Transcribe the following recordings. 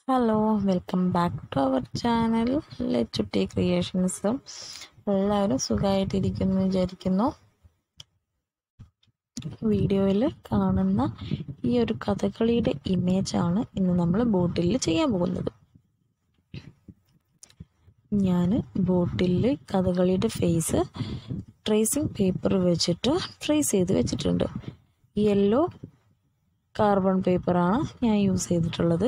hello welcome back to our channel let to take creations എല്ലാവരും സുഖമായിട്ടിരിക്കുന്നു വിചാരിക്കുന്നു വീഡിയോയിൽ കാണുന്ന ഈ ഒരു കഥകളിയുടെ ഇമേജാണ് ഇന്ന് നമ്മൾ ബോട്ടിൽ ചെയ്യാൻ പോകുന്നത് ഞാൻ ബോട്ടിൽ കഥകളിയുടെ ഫേസ് ട്രേസിങ് പേപ്പർ വെച്ചിട്ട് ട്രേസ് ചെയ്ത് വെച്ചിട്ടുണ്ട് യെല്ലോ കാർബൺ പേപ്പറാണ് ഞാൻ യൂസ് ചെയ്തിട്ടുള്ളത്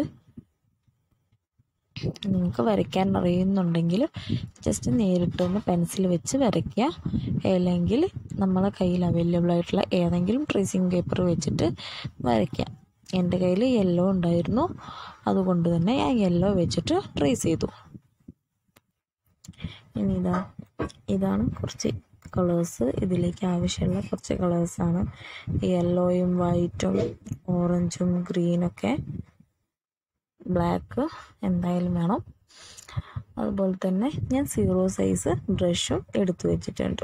നിങ്ങൾക്ക് വരയ്ക്കാൻ അറിയുന്നുണ്ടെങ്കിൽ ജസ്റ്റ് നേരിട്ടൊന്ന് പെൻസിൽ വെച്ച് വരയ്ക്കുക അല്ലെങ്കിൽ നമ്മളെ കയ്യിൽ അവൈലബിൾ ആയിട്ടുള്ള ഏതെങ്കിലും ട്രേസിങ് പേപ്പർ വെച്ചിട്ട് വരയ്ക്കാം എൻ്റെ കയ്യിൽ യെല്ലോ ഉണ്ടായിരുന്നു അതുകൊണ്ട് തന്നെ ഞാൻ യെല്ലോ വെച്ചിട്ട് ട്രേസ് ചെയ്തു ഇനി ഇതാ ഇതാണ് കുറച്ച് കളേഴ്സ് ഇതിലേക്ക് ആവശ്യമുള്ള കുറച്ച് കളേഴ്സാണ് യെല്ലോയും വൈറ്റും ഓറഞ്ചും ഗ്രീനൊക്കെ ബ്ലാക്ക് എന്തായാലും വേണം അതുപോലെ തന്നെ ഞാൻ സീറോ സൈസ് ബ്രഷും എടുത്തു വെച്ചിട്ടുണ്ട്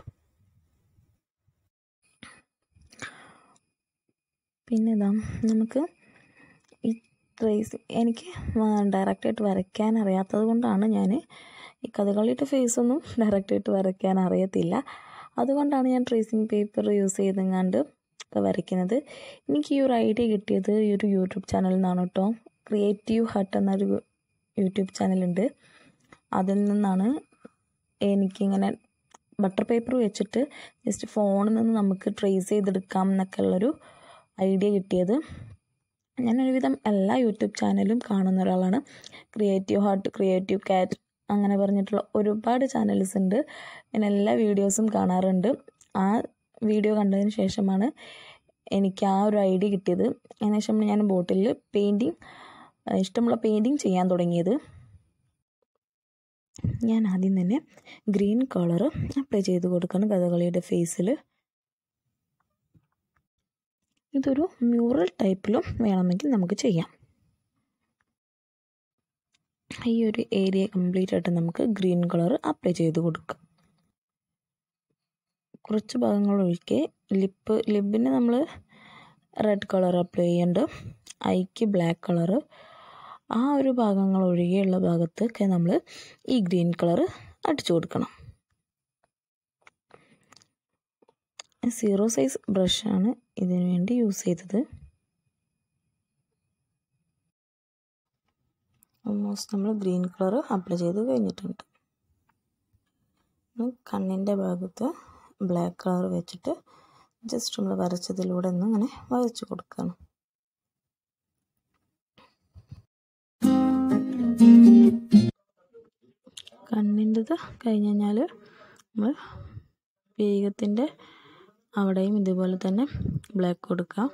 പിന്നെ ഇതാ നമുക്ക് ഈ ട്രേസ് എനിക്ക് ഡയറക്റ്റായിട്ട് വരയ്ക്കാൻ അറിയാത്തത് കൊണ്ടാണ് ഞാൻ ഈ കഥകളിയുടെ ഫേസൊന്നും ഡയറക്റ്റായിട്ട് വരയ്ക്കാൻ അറിയത്തില്ല അതുകൊണ്ടാണ് ഞാൻ ട്രേസിങ് പേപ്പർ യൂസ് ചെയ്തെങ്ങാണ്ട് വരയ്ക്കുന്നത് എനിക്ക് ഈ ഒരു ഐഡിയ കിട്ടിയത് ഈ ഒരു യൂട്യൂബ് ചാനലിൽ നിന്നാണ് കേട്ടോ ക്രിയേറ്റീവ് ഹട്ട് എന്നൊരു യൂട്യൂബ് ചാനലുണ്ട് അതിൽ നിന്നാണ് എനിക്കിങ്ങനെ ബട്ടർ പേപ്പർ വെച്ചിട്ട് ജസ്റ്റ് ഫോണിൽ നിന്ന് നമുക്ക് ട്രേസ് ചെയ്തെടുക്കാം എന്നൊക്കെ ഉള്ളൊരു ഐഡിയ കിട്ടിയത് ഞാൻ ഒരുവിധം എല്ലാ യൂട്യൂബ് ചാനലും കാണുന്ന ഒരാളാണ് ക്രിയേറ്റീവ് ഹാർട്ട് ക്രിയേറ്റീവ് കാറ്റ് അങ്ങനെ പറഞ്ഞിട്ടുള്ള ഒരുപാട് ചാനൽസ് ഉണ്ട് ഞാൻ എല്ലാ വീഡിയോസും കാണാറുണ്ട് ആ വീഡിയോ കണ്ടതിന് ശേഷമാണ് എനിക്ക് ആ ഒരു ഐഡിയ കിട്ടിയത് അതിനുശേഷം ഞാൻ ബോട്ടിൽ പെയിൻറ്റിങ് ഇഷ്ടമുള്ള പെയിൻറ്റിങ് ചെയ്യാൻ തുടങ്ങിയത് ഞാൻ ആദ്യം തന്നെ ഗ്രീൻ കളർ അപ്ലൈ ചെയ്ത് കൊടുക്കണം കഥകളിയുടെ ഫേസിൽ ഇതൊരു മ്യൂറൽ ടൈപ്പിലും വേണമെങ്കിൽ നമുക്ക് ചെയ്യാം ഈ ഒരു ഏരിയ കംപ്ലീറ്റ് ആയിട്ട് നമുക്ക് ഗ്രീൻ കളർ അപ്ലൈ ചെയ്ത് കൊടുക്കാം കുറച്ച് ഭാഗങ്ങൾ ഒഴികെ ലിപ്പ് ലിപ്പിന് നമ്മൾ റെഡ് കളർ അപ്ലൈ ചെയ്യുന്നുണ്ട് ഐക്ക് ബ്ലാക്ക് കളറ് ആ ഒരു ഭാഗങ്ങൾ ഒഴികെയുള്ള ഭാഗത്തൊക്കെ നമ്മൾ ഈ ഗ്രീൻ കളർ അടിച്ചു കൊടുക്കണം സീറോ സൈസ് ബ്രഷാണ് ഇതിനു വേണ്ടി യൂസ് ചെയ്തത് ഓൾമോസ്റ്റ് നമ്മൾ ഗ്രീൻ കളർ അപ്ലൈ ചെയ്ത് കഴിഞ്ഞിട്ടുണ്ട് കണ്ണിൻ്റെ ഭാഗത്ത് ബ്ലാക്ക് കളർ വെച്ചിട്ട് ജസ്റ്റ് നമ്മൾ വരച്ചതിലൂടെ ഒന്ന് ഇങ്ങനെ വരച്ചു കൊടുക്കണം കണ്ണിൻ്റെത് കഴിഞ്ഞ് കഴിഞ്ഞാൽ നമ്മൾ വേഗത്തിൻ്റെ അവിടെയും ഇതുപോലെ തന്നെ ബ്ലാക്ക് കൊടുക്കാം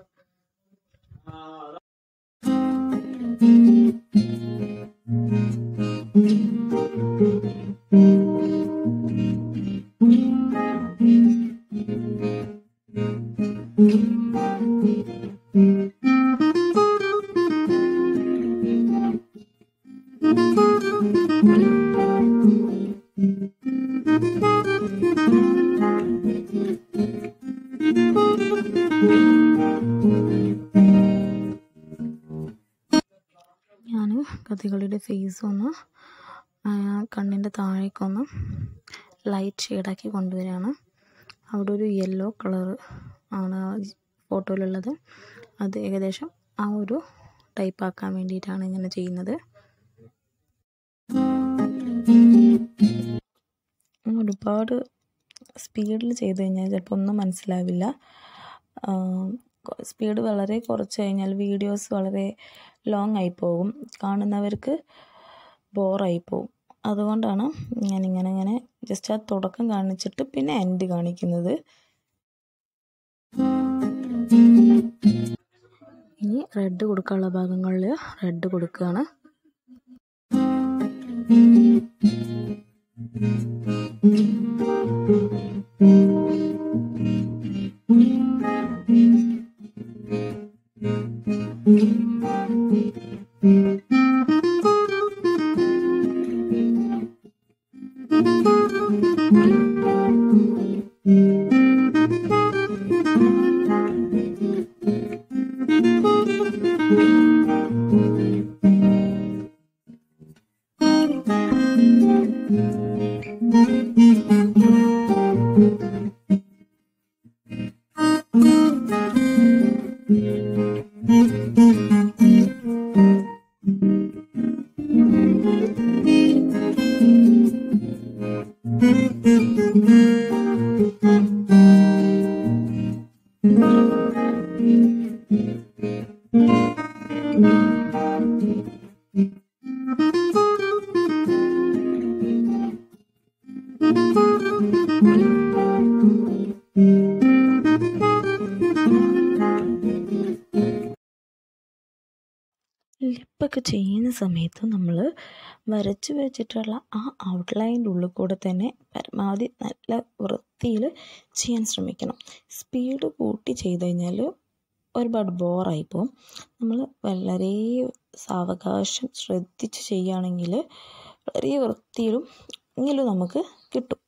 ഞാൻ കഥകളിയുടെ ഫേസ് ഒന്ന് കണ്ണിൻ്റെ താഴേക്കൊന്ന് ലൈറ്റ് ഷെയ്ഡാക്കി കൊണ്ടുവരികയാണ് അവിടെ ഒരു യെല്ലോ കളർ ആണ് ഫോട്ടോയിലുള്ളത് അത് ഏകദേശം ആ ഒരു ടൈപ്പ് ആക്കാൻ വേണ്ടിയിട്ടാണ് ഇങ്ങനെ ചെയ്യുന്നത് ഒരുപാട് സ്പീഡിൽ ചെയ്ത് കഴിഞ്ഞാൽ ചിലപ്പോൾ ഒന്നും മനസ്സിലാവില്ല സ്പീഡ് വളരെ കുറച്ച് കഴിഞ്ഞാൽ വീഡിയോസ് വളരെ ലോങ് ആയി പോകും കാണുന്നവർക്ക് ബോറായി പോകും അതുകൊണ്ടാണ് ഞാനിങ്ങനെ ഇങ്ങനെ ജസ്റ്റ് ആ തുടക്കം കാണിച്ചിട്ട് പിന്നെ എൻഡ് കാണിക്കുന്നത് ഇനി റെഡ് കൊടുക്കാനുള്ള ഭാഗങ്ങളിൽ റെഡ് കൊടുക്കുകയാണ് ലിപ്പൊക്കെ ചെയ്യുന്ന സമയത്ത് നമ്മൾ വരച്ച് വെച്ചിട്ടുള്ള ആ ഔട്ട്ലൈൻ്റെ ഉള്ളിൽ കൂടെ തന്നെ പരമാവധി നല്ല വൃത്തിയിൽ ചെയ്യാൻ ശ്രമിക്കണം സ്പീഡ് കൂട്ടി ചെയ്ത് കഴിഞ്ഞാൽ ഒരുപാട് ബോറായി പോകും നമ്മൾ വളരെ സാവകാശം ശ്രദ്ധിച്ച് ചെയ്യുകയാണെങ്കിൽ വളരെ വൃത്തിയിലും എങ്കിലും നമുക്ക് കിട്ടും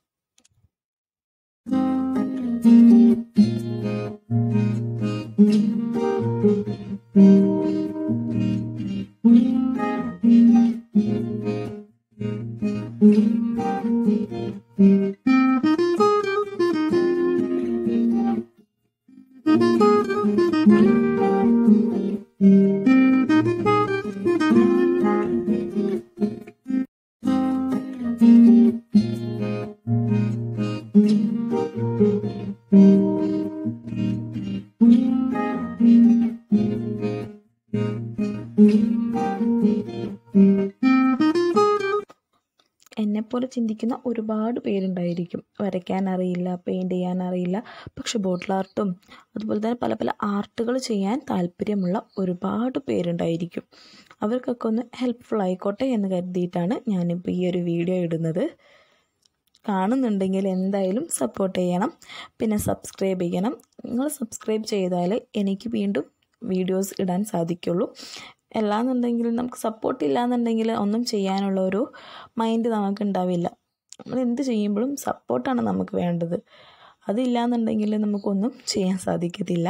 എന്നെപ്പോലെ ചിന്തിക്കുന്ന ഒരുപാട് പേരുണ്ടായിരിക്കും വരയ്ക്കാൻ അറിയില്ല പെയിൻറ് ചെയ്യാൻ അറിയില്ല പക്ഷെ ബോട്ടിൽ ആർട്ടും അതുപോലെ തന്നെ പല പല ആർട്ടുകൾ ചെയ്യാൻ താല്പര്യമുള്ള ഒരുപാട് പേരുണ്ടായിരിക്കും അവർക്കൊക്കെ ഒന്ന് ഹെൽപ്ഫുൾ ആയിക്കോട്ടെ എന്ന് കരുതിയിട്ടാണ് ഞാനിപ്പോൾ ഈ ഒരു വീഡിയോ ഇടുന്നത് കാണുന്നുണ്ടെങ്കിൽ എന്തായാലും സപ്പോർട്ട് ചെയ്യണം പിന്നെ സബ്സ്ക്രൈബ് ചെയ്യണം നിങ്ങൾ സബ്സ്ക്രൈബ് ചെയ്താൽ എനിക്ക് വീണ്ടും വീഡിയോസ് ഇടാൻ സാധിക്കുള്ളൂ അല്ലാന്നുണ്ടെങ്കിൽ നമുക്ക് സപ്പോർട്ട് ഇല്ലാന്നുണ്ടെങ്കിൽ ഒന്നും ചെയ്യാനുള്ള ഒരു മൈൻഡ് നമുക്ക് ഉണ്ടാവില്ല നമ്മൾ എന്ത് ചെയ്യുമ്പോഴും സപ്പോർട്ടാണ് നമുക്ക് വേണ്ടത് അതില്ലാന്നുണ്ടെങ്കിൽ നമുക്കൊന്നും ചെയ്യാൻ സാധിക്കത്തില്ല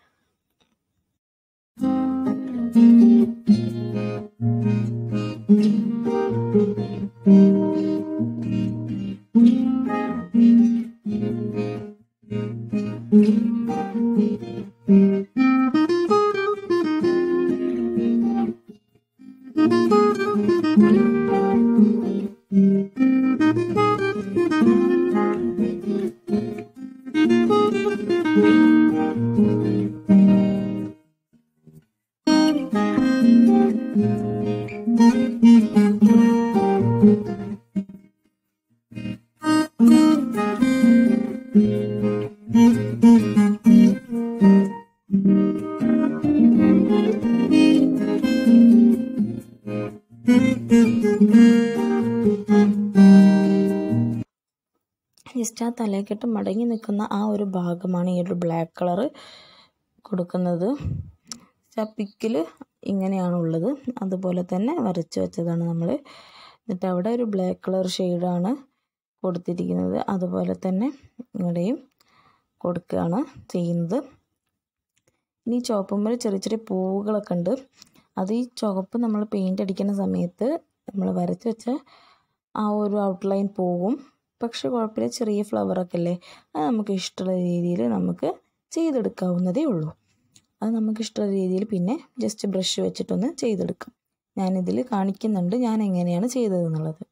ജസ്റ്റ് ആ തലക്കെട്ട് മടങ്ങി നിൽക്കുന്ന ആ ഒരു ഭാഗമാണ് ഈ ഒരു ബ്ലാക്ക് കളറ് കൊടുക്കുന്നത് ആ പിക്കിൽ ഇങ്ങനെയാണുള്ളത് അതുപോലെ തന്നെ വരച്ച് വെച്ചതാണ് നമ്മൾ എന്നിട്ട് അവിടെ ഒരു ബ്ലാക്ക് കളർ ഷെയ്ഡാണ് കൊടുത്തിരിക്കുന്നത് അതുപോലെ തന്നെ ഇവിടെയും കൊടുക്കുകയാണ് ചെയ്യുന്നത് ഇനി ചുവപ്പുമ്പോൾ ചെറിയ ചെറിയ പൂവുകളൊക്കെ ഉണ്ട് അത് ഈ ചുവപ്പ് നമ്മൾ പെയിൻ്റ് അടിക്കുന്ന സമയത്ത് നമ്മൾ വരച്ച് വെച്ച ആ ഒരു ഔട്ട്ലൈൻ പോവും പക്ഷെ കുഴപ്പമില്ല ചെറിയ ഫ്ലവറൊക്കെ അല്ലേ അത് നമുക്ക് ഇഷ്ടമുള്ള രീതിയിൽ നമുക്ക് ചെയ്തെടുക്കാവുന്നതേ ഉള്ളൂ അത് നമുക്ക് ഇഷ്ടമുള്ള രീതിയിൽ പിന്നെ ജസ്റ്റ് ബ്രഷ് വെച്ചിട്ടൊന്ന് ചെയ്തെടുക്കാം ഞാനിതിൽ കാണിക്കുന്നുണ്ട് ഞാൻ എങ്ങനെയാണ് ചെയ്തതെന്നുള്ളത്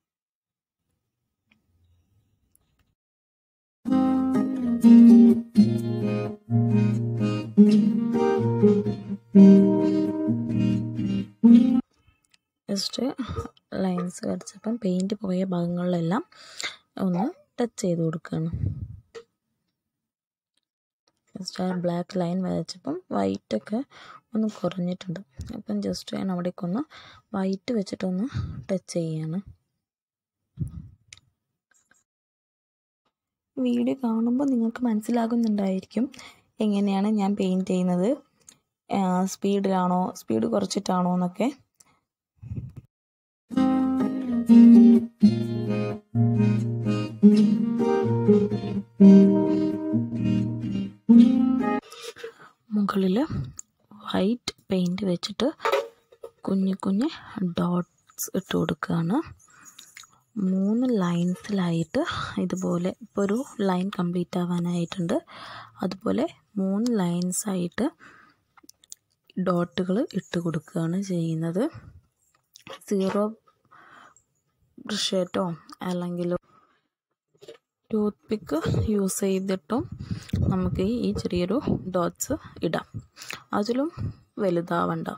ജസ്റ്റ് ലൈൻസ് വരച്ചപ്പം പെയിൻറ്റ് പോയ ഭാഗങ്ങളിലെല്ലാം ഒന്ന് ടച്ച് ചെയ്ത് കൊടുക്കുകയാണ് ജസ്റ്റ് ആ ബ്ലാക്ക് ലൈൻ വരച്ചപ്പം വൈറ്റൊക്കെ ഒന്ന് കുറഞ്ഞിട്ടുണ്ട് അപ്പം ജസ്റ്റ് ഞാൻ അവിടേക്ക് ഒന്ന് വൈറ്റ് വെച്ചിട്ടൊന്ന് ടച്ച് ചെയ്യാണ് വീഡിയോ കാണുമ്പോൾ നിങ്ങൾക്ക് മനസ്സിലാകുന്നുണ്ടായിരിക്കും എങ്ങനെയാണ് ഞാൻ പെയിൻറ്റ് ചെയ്യുന്നത് സ്പീഡിലാണോ സ്പീഡ് കുറച്ചിട്ടാണോ എന്നൊക്കെ മുകളിൽ വൈറ്റ് പെയിൻറ്റ് വെച്ചിട്ട് കുഞ്ഞു കുഞ്ഞ് ഡോട്ട്സ് ഇട്ട് കൊടുക്കുകയാണ് മൂന്ന് ലൈൻസിലായിട്ട് ഇതുപോലെ ഇപ്പോൾ ഒരു ലൈൻ കംപ്ലീറ്റ് ആവാനായിട്ടുണ്ട് അതുപോലെ മൂന്ന് ലൈൻസായിട്ട് ഡോട്ടുകൾ ഇട്ട് കൊടുക്കുകയാണ് ചെയ്യുന്നത് സീറോ ബ്രഷേറ്റോ അല്ലെങ്കിൽ ടൂത്ത് പിക്ക് യൂസ് ചെയ്തിട്ടും നമുക്ക് ഈ ചെറിയൊരു ഡോട്ട്സ് ഇടാം അതിലും വലുതാവണ്ട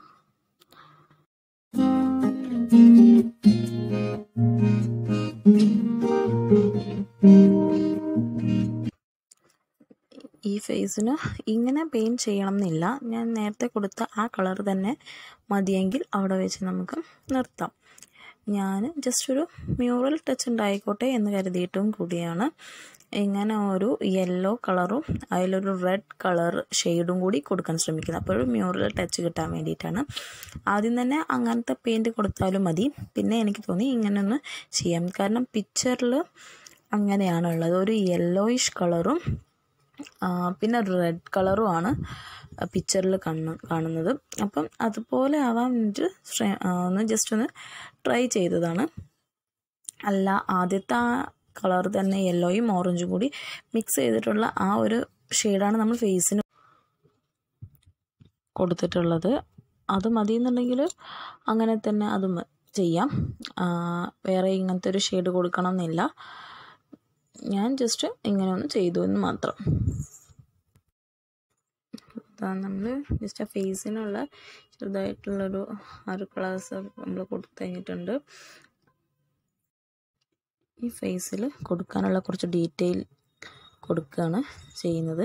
ഈ ഫേസിന് ഇങ്ങനെ പെയിൻറ്റ് ചെയ്യണം എന്നില്ല ഞാൻ നേരത്തെ കൊടുത്ത ആ കളർ തന്നെ മതിയെങ്കിൽ അവിടെ വെച്ച് നമുക്ക് നിർത്താം ഞാൻ ജസ്റ്റ് ഒരു മ്യൂറൽ ടച്ച് ഉണ്ടായിക്കോട്ടെ എന്ന് കരുതിയിട്ടും കൂടിയാണ് ഇങ്ങനെ ഒരു യെല്ലോ കളറും അതിലൊരു റെഡ് കളർ ഷെയ്ഡും കൂടി കൊടുക്കാൻ ശ്രമിക്കുന്നത് അപ്പോൾ ഒരു മ്യൂറൽ ടച്ച് കിട്ടാൻ വേണ്ടിയിട്ടാണ് ആദ്യം തന്നെ അങ്ങനത്തെ പെയിൻറ്റ് കൊടുത്താലും മതി പിന്നെ എനിക്ക് തോന്നി ഇങ്ങനെ ഒന്ന് ചെയ്യാം കാരണം പിക്ചറിൽ അങ്ങനെയാണുള്ളത് ഒരു യെല്ലോയിഷ് കളറും പിന്നെ റെഡ് കളറുമാണ് പിക്ചറിൽ കാണുന്ന കാണുന്നത് അപ്പം അതുപോലെ ആവാൻ വേണ്ടിയിട്ട് ഒന്ന് ജസ്റ്റ് ഒന്ന് ട്രൈ ചെയ്തതാണ് അല്ല ആദ്യത്തെ ആ കളർ തന്നെ യെല്ലോയും ഓറഞ്ചും കൂടി മിക്സ് ചെയ്തിട്ടുള്ള ആ ഒരു ഷെയ്ഡാണ് നമ്മൾ ഫേസിന് കൊടുത്തിട്ടുള്ളത് അത് മതി എന്നുണ്ടെങ്കിൽ അങ്ങനെ തന്നെ അത് ചെയ്യാം വേറെ ഇങ്ങനത്തെ ഒരു ഷെയ്ഡ് കൊടുക്കണം എന്നില്ല ഞാൻ ജസ്റ്റ് ഇങ്ങനെ ഒന്ന് ചെയ്തു എന്ന് മാത്രം നമ്മൾ ജസ്റ്റ് ആ ഫേസിനുള്ള ചെറുതായിട്ടുള്ളൊരു ആറ് കളേഴ്സ് നമ്മൾ കൊടുത്തു കഴിഞ്ഞിട്ടുണ്ട് ഈ ഫേസിൽ കൊടുക്കാനുള്ള കുറച്ച് ഡീറ്റെയിൽ കൊടുക്കുകയാണ് ചെയ്യുന്നത്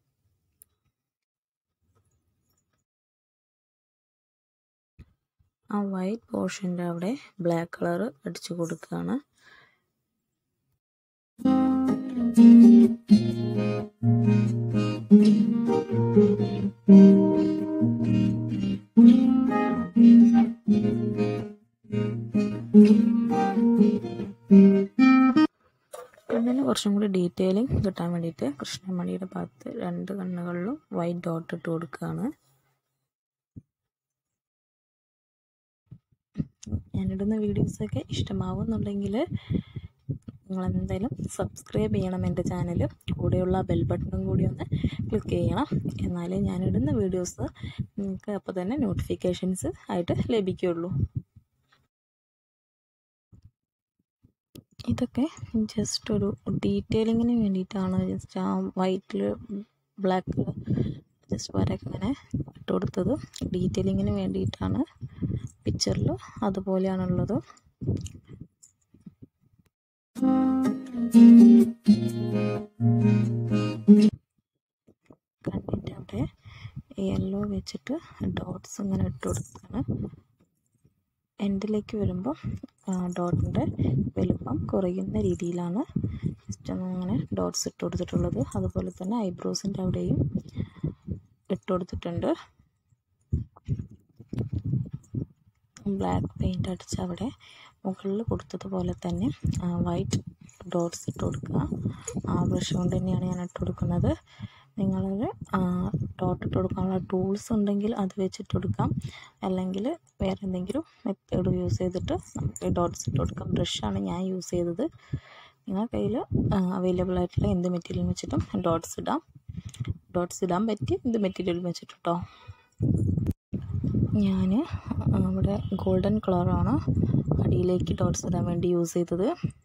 ആ വൈറ്റ് പോർഷൻ്റെ അവിടെ ബ്ലാക്ക് കളർ അടിച്ചു കൊടുക്കുകയാണ് കണ്ണിന് കുറച്ചും കൂടി ഡീറ്റെയിലിംഗ് കിട്ടാൻ വേണ്ടിയിട്ട് കൃഷ്ണമണിയുടെ ഭാഗത്ത് രണ്ട് കണ്ണുകളിലും വൈറ്റ് ഡോട്ട് ഇട്ട് കൊടുക്കുകയാണ് ഞാനിടുന്ന വീഡിയോസൊക്കെ ഇഷ്ടമാവുന്നുണ്ടെങ്കിൽ നിങ്ങൾ എന്തായാലും സബ്സ്ക്രൈബ് ചെയ്യണം എൻ്റെ ചാനൽ കൂടെയുള്ള ബെൽ ബട്ടണും കൂടി ഒന്ന് ക്ലിക്ക് ചെയ്യണം എന്നാലേ ഞാനിടുന്ന വീഡിയോസ് നിങ്ങൾക്ക് അപ്പോൾ തന്നെ നോട്ടിഫിക്കേഷൻസ് ആയിട്ട് ലഭിക്കുകയുള്ളൂ ഇതൊക്കെ ജസ്റ്റ് ഒരു ഡീറ്റെയിലിങ്ങിന് വേണ്ടിയിട്ടാണ് ജസ്റ്റ് ആ വൈറ്റിൽ ബ്ലാക്ക് ജസ്റ്റ് വരയൊക്കെ ഇങ്ങനെ ഇട്ട് കൊടുത്തത് ഡീറ്റെയിലിങ്ങിന് വേണ്ടിയിട്ടാണ് പിക്ചറിൽ അതുപോലെയാണുള്ളത് കണ്ണിൻ്റെ അവിടെ യെല്ലോ വെച്ചിട്ട് ഡോട്ട്സ് ഇങ്ങനെ ഇട്ട് കൊടുക്കുകയാണ് എൻഡിലേക്ക് വരുമ്പോൾ ഡോട്ടിൻ്റെ വലുപ്പം കുറയുന്ന രീതിയിലാണ് ജസ്റ്റ് അങ്ങനെ ഡോട്ട്സ് ഇട്ട് കൊടുത്തിട്ടുള്ളത് അതുപോലെ തന്നെ ഐബ്രോസിൻ്റെ അവിടെയും ഇട്ട് കൊടുത്തിട്ടുണ്ട് ബ്ലാക്ക് പെയിൻ്റ് അടിച്ച് അവിടെ മുകളിൽ കൊടുത്തതുപോലെ തന്നെ വൈറ്റ് ഡോട്ട്സ് ഇട്ട് കൊടുക്കുക ആ ബ്രഷ് കൊണ്ട് തന്നെയാണ് ഞാൻ ഇട്ട് കൊടുക്കുന്നത് നിങ്ങളൊരു ഡോട്ട് ഇട്ട് കൊടുക്കാനുള്ള ടൂൾസ് ഉണ്ടെങ്കിൽ അത് വെച്ചിട്ട് കൊടുക്കാം അല്ലെങ്കിൽ വേറെ എന്തെങ്കിലും മെത്തേഡ് യൂസ് ചെയ്തിട്ട് നമുക്ക് ഡോട്ട്സ് ഇട്ട് കൊടുക്കാം ബ്രഷാണ് ഞാൻ യൂസ് ചെയ്തത് നിങ്ങളുടെ കയ്യിൽ അവൈലബിൾ ആയിട്ടുള്ള എന്ത് മെറ്റീരിയൽ വെച്ചിട്ടും ഡോട്ട്സ് ഇടാം ഡോട്ട്സ് ഇടാൻ പറ്റി എന്ത് മെറ്റീരിയൽ വെച്ചിട്ട് കേട്ടോ ഞാൻ ഇവിടെ ഗോൾഡൻ കളറാണ് അടിയിലേക്ക് ഡോട്ട്സ് ഇടാൻ വേണ്ടി യൂസ് ചെയ്തത്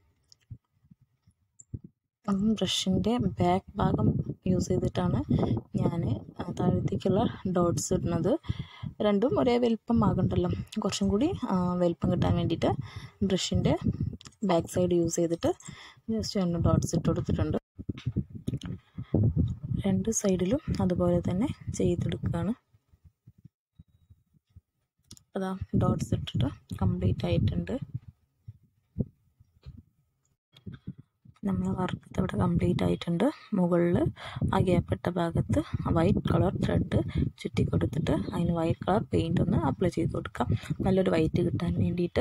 ബ്രഷിൻ്റെ ബാക്ക് ഭാഗം യൂസ് ചെയ്തിട്ടാണ് ഞാൻ താഴത്തേക്കുള്ള ഡോട്ട്സ് ഇടുന്നത് രണ്ടും ഒരേ വലിപ്പം ആകണ്ടല്ലോ കുറച്ചും കൂടി വലിപ്പം കിട്ടാൻ വേണ്ടിയിട്ട് ബ്രഷിൻ്റെ ബാക്ക് സൈഡ് യൂസ് ചെയ്തിട്ട് ജസ്റ്റ് രണ്ട് ഡോട്ട്സ് ഇട്ട് കൊടുത്തിട്ടുണ്ട് രണ്ട് സൈഡിലും അതുപോലെ തന്നെ ചെയ്തെടുക്കുകയാണ് അതാ ഡോട്ട്സ് ഇട്ടിട്ട് കംപ്ലീറ്റ് ആയിട്ടുണ്ട് നമ്മൾ വർക്ക് ഇവിടെ കംപ്ലീറ്റ് ആയിട്ടുണ്ട് മുകളിൽ ആ ഗ്യാപ്പിട്ട ഭാഗത്ത് വൈറ്റ് കളർ ത്രെഡ് ചുറ്റി കൊടുത്തിട്ട് അതിന് വൈറ്റ് കളർ പെയിൻ്റ് ഒന്ന് അപ്ലൈ ചെയ്ത് കൊടുക്കാം നല്ലൊരു വൈറ്റ് കിട്ടാൻ വേണ്ടിയിട്ട്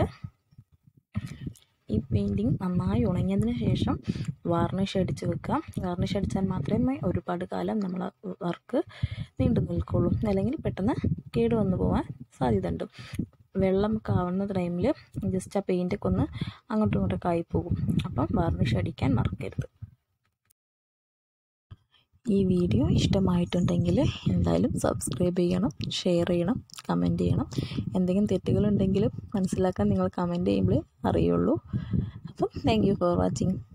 ഈ പെയിൻറ്റിങ് നന്നായി ഉണങ്ങിയതിന് ശേഷം വാർണിഷ് അടിച്ച് വെക്കാം വാർണിഷ് അടിച്ചാൽ മാത്രമേ ഒരുപാട് കാലം നമ്മൾ വർക്ക് നീണ്ടു നിൽക്കുള്ളൂ അല്ലെങ്കിൽ പെട്ടെന്ന് കേട് വന്നു പോകാൻ സാധ്യതയുണ്ട് വെള്ളം കാവുന്ന ടൈമിൽ ജസ്റ്റ് ആ പെയിൻറ്റൊക്കെ ഒന്ന് അങ്ങോട്ടും ഇങ്ങോട്ടൊക്കെ ആയി പോകും അപ്പം വാർണിഷ് അടിക്കാൻ മറക്കരുത് ഈ വീഡിയോ ഇഷ്ടമായിട്ടുണ്ടെങ്കിൽ എന്തായാലും സബ്സ്ക്രൈബ് ചെയ്യണം ഷെയർ ചെയ്യണം കമൻറ്റ് ചെയ്യണം എന്തെങ്കിലും തെറ്റുകളുണ്ടെങ്കിൽ മനസ്സിലാക്കാൻ നിങ്ങൾ കമൻറ്റ് ചെയ്യുമ്പോൾ അറിയുള്ളൂ അപ്പം താങ്ക് യു ഫോർ വാച്ചിങ്